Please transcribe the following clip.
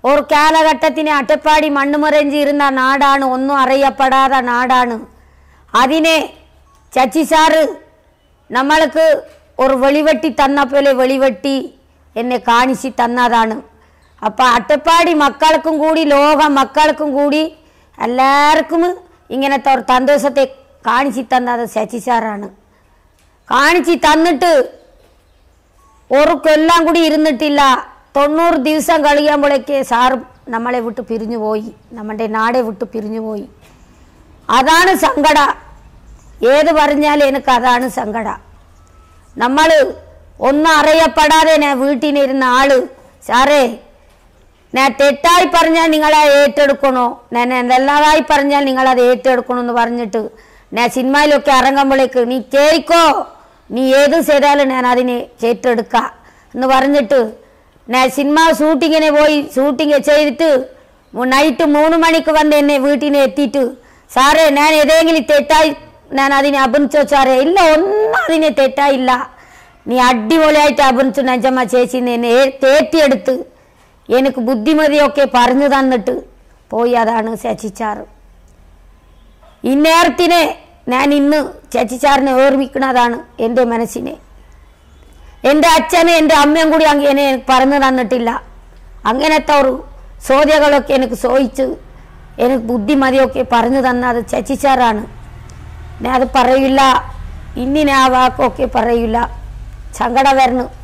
ഒരു കാലഘട്ടത്തിന് അട്ടപ്പാടി മണ്ണുമറഞ്ചി ഇരുന്ന നാടാണ് ഒന്നും അറിയപ്പെടാത്ത നാടാണ് അതിനെ ചച്ചി സാറ് നമ്മൾക്ക് ഒരു വെളിവെട്ടി തന്ന പോലെ വെളിവെട്ടി എന്നെ കാണിച്ച് തന്നതാണ് അപ്പം അട്ടപ്പാടി മക്കൾക്കും കൂടി ലോക മക്കൾക്കും കൂടി എല്ലാവർക്കും ഇങ്ങനത്തെ ഒരു സന്തോഷത്തെ കാണിച്ച് തന്നത് ശശി സാറാണ് കാണിച്ച് തന്നിട്ട് ഒരു കൊല്ലം കൂടി ഇരുന്നിട്ടില്ല തൊണ്ണൂറ് ദിവസം കഴിയുമ്പോഴേക്ക് സാറ് നമ്മളെ വിട്ട് പിരിഞ്ഞു പോയി നമ്മുടെ നാടെ വിട്ട് പിരിഞ്ഞു പോയി അതാണ് സങ്കട ഏത് പറഞ്ഞാലും എനിക്ക് അതാണ് സങ്കട നമ്മൾ ഒന്നും അറിയപ്പെടാതെ ഞാൻ വീട്ടിലിരുന്ന ആള് സാറേ ഞാൻ തെറ്റായി പറഞ്ഞാൽ നിങ്ങളെ ഏറ്റെടുക്കണോ ഞാൻ നല്ലതായി പറഞ്ഞാൽ നിങ്ങളത് ഏറ്റെടുക്കണോ എന്ന് പറഞ്ഞിട്ട് ഞാൻ സിനിമയിലൊക്കെ ഇറങ്ങുമ്പോഴേക്ക് നീ കേൾക്കോ നീ ഏത് ചെയ്താലും ഞാൻ അതിനെ ഏറ്റെടുക്ക എന്ന് പറഞ്ഞിട്ട് ഞാൻ സിനിമ ഷൂട്ടിങ്ങിന് പോയി ഷൂട്ടിങ് ചെയ്തിട്ട് നൈറ്റ് മൂന്ന് മണിക്ക് വന്ന് എന്നെ വീട്ടിന് എത്തിയിട്ട് സാറേ ഞാൻ ഏതെങ്കിലും തെറ്റായി ഞാൻ അതിനെ അഭിനയിച്ചോ സാറേ ഇല്ല ഒന്നും അതിനെ തെറ്റായില്ല നീ അടിപൊളിയായിട്ട് അഭിനയിച്ചു നജമ്മ ചേച്ചി എന്നെ ഏ- തേറ്റിയെടുത്ത് എനിക്ക് ബുദ്ധിമതിയൊക്കെ പറഞ്ഞു തന്നിട്ട് പോയി അതാണ് ശശിച്ചാറ് ഇന്നേരത്തിനെ ഞാൻ ഇന്ന് ശശിച്ചാറിനെ ഓർമ്മിക്കുന്നതാണ് എൻ്റെ മനസ്സിനെ എൻ്റെ അച്ഛനും എൻ്റെ അമ്മയും കൂടി അങ്ങനെ എനിക്ക് പറഞ്ഞു തന്നിട്ടില്ല അങ്ങനത്തെ ഒരു ചോദ്യങ്ങളൊക്കെ എനിക്ക് ചോദിച്ച് എനിക്ക് ബുദ്ധിമതിയൊക്കെ പറഞ്ഞു തന്നത് ശശിച്ചാറാണ് ഞാൻ അത് പറയില്ല ഇനി ഞാൻ ആ വാക്കൊക്കെ പറയില്ല സങ്കടം വരണം